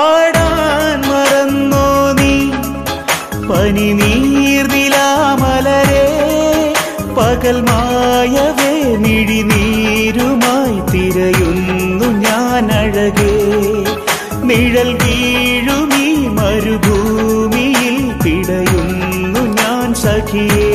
പാടാൻ മറന്നോ നീ പനി നീർനിലാമലരെ പകൽ മായവേ മിഴിനീരുമായി തിരയുന്നു ഞാൻ അഴകേ നിഴൽ വീഴുമീ മരുഭൂമിയിൽ പിടയുന്നു ഞാൻ സഖിയേ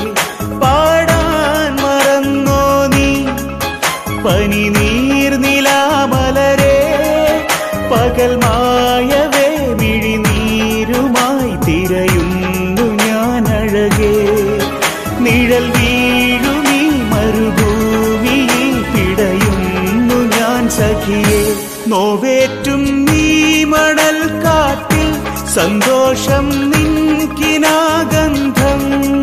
പാടാൻ മറന്നോ നീ പനി നീർനിലാമലരെ പകൽ മായവേ മിഴിനീരുമായി തിരയുന്നു ഞാൻ അഴകേ നിഴൽ വീഴുമീ മരുഭൂമിയിൽ പിടയുന്നു ഞാൻ സഖിയെ നോവേറ്റും നീ മണൽ കാട്ടിൽ സന്തോഷം നിൻകിനാഗന്ധം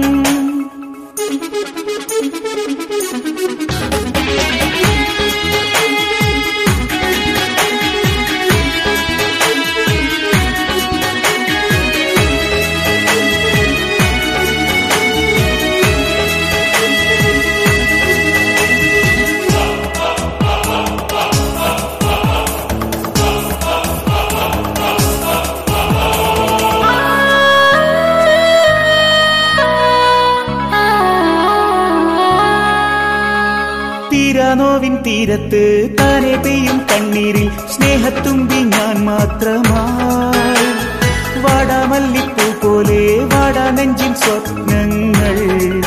തീരാനോവിൻ തീരത്ത് താനെ പെയ്യും കണ്ണീരിൽ സ്നേഹത്തുമ്പി ഞാൻ മാത്രമായി വാടാമല്ലിപ്പൂ പോലെ വാടാ നെഞ്ചിൻ സ്വപ്നങ്ങൾ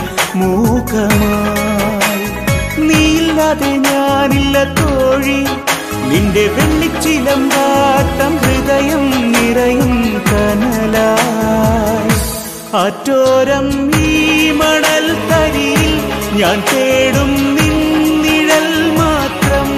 മൂകമായി നീയില്ലാതെ ഞാനില്ല തോഴി നിന്റെ വെള്ളിച്ചിലമ്പാട്ടം ഹൃദയം നിറയും കനലായി ആറ്റോരം ഈ മണൽ തരിയിൽ ഞാൻ തേടും നിന്നിഴൽ മാത്രം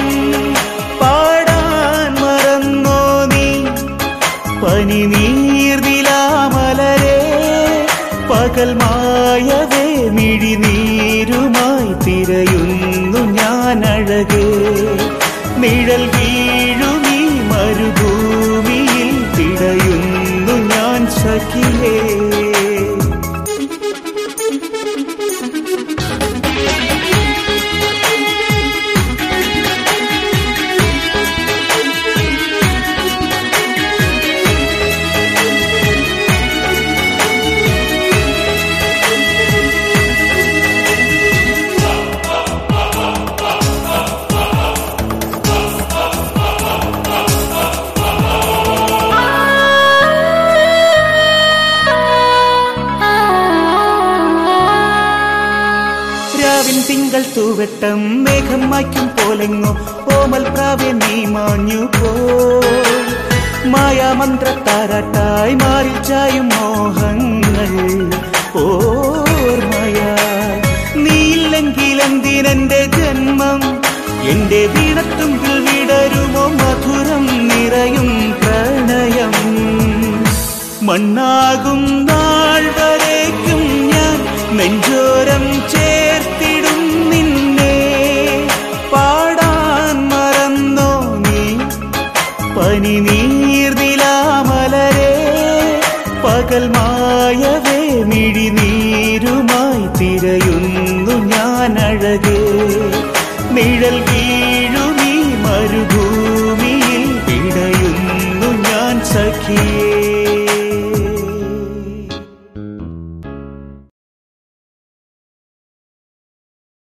പാടാൻ മറന്നോ നീ പനി നീർനിലാമലരെ പകൽ മായവേ മിഴിനീരുമായി തിരയുന്നു ഞാൻ അഴകേ നിഴൽ വീഴുമീ മരുഭൂമിയിൽ തിടയുന്നു ഞാൻ സഖിയേ രാവിൻ തിങ്കൾ തൂവെട്ടം മേഘം മായ്ക്കും പോലെങ്ങോ ഓമൽ പ്രാവ്യ നീ മാഞ്ഞു പോ മായാമന്ത്രത്താരാട്ടായി മാറി ചായും മോഹങ്ങൾ ഓർമ്മയായി നീയില്ലെങ്കിൽ എന്തിനെന്റെ ജന്മം എന്റെ വീണത്തുമ്പിൽ വിടരുമോ മധുരം നിറയും പ്രണയം മണ്ണാകും നാൾ വരേക്കും ഞാൻ നെഞ്ചോരം ചേർത്തിടും നിന്നെ പാടാൻ മറന്നോ നീ പനി നീർനിലാമലരെ പകൽ മായവേ മിഴിനീരുമായി തിരയുന്നു ഞാൻ അഴകേ നിഴൽ വീ